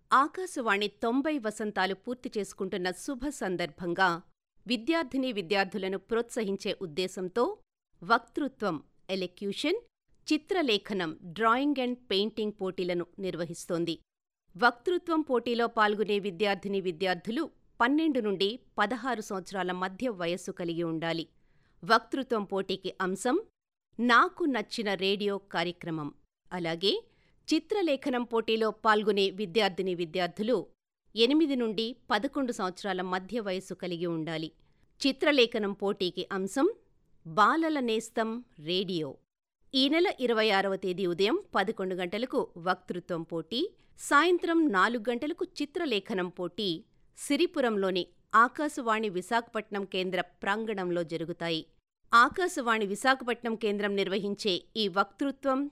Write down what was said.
ఆకాశవాణి తొంభై వసంతాలు పూర్తి చేసుకుంటున్న శుభ సందర్భంగా విద్యార్థినీ విద్యార్థులను ప్రోత్సహించే ఉద్దేశంతో వక్తృత్వం ఎలెక్యూషన్, చిత్రలేఖనం డ్రాయింగ్ అండ్ పెయింటింగ్ పోటీలను నిర్వహిస్తోంది. వక్తృత్వం పోటీలో పాల్గొనే విద్యార్థినీ విద్యార్థులు పన్నెండు నుండి పదహారు సంవత్సరాల మధ్య వయస్సు కలిగి ఉండాలి. వక్తృత్వం పోటీకి అంశం నాకు నచ్చిన రేడియో కార్యక్రమం. అలాగే చిత్రలేఖనం పోటీలో పాల్గొనే విద్యార్థినీ విద్యార్థులు ఎనిమిది నుండి పదకొండు సంవత్సరాల మధ్య వయస్సు కలిగి ఉండాలి. చిత్రలేఖనం పోటీకి అంశం బాలల నేస్తం రేడియో. ఈ నెల ఇరవై ఆరవ తేదీ ఉదయం పదకొండు గంటలకు వక్తృత్వం పోటీ, సాయంత్రం నాలుగు గంటలకు చిత్రలేఖనం పోటీ సిరిపురంలోని ఆకాశవాణి విశాఖపట్నం కేంద్ర ప్రాంగణంలో జరుగుతాయి. ఆకాశవాణి విశాఖపట్నం కేంద్రం నిర్వహించే ఈ వక్తృత్వం,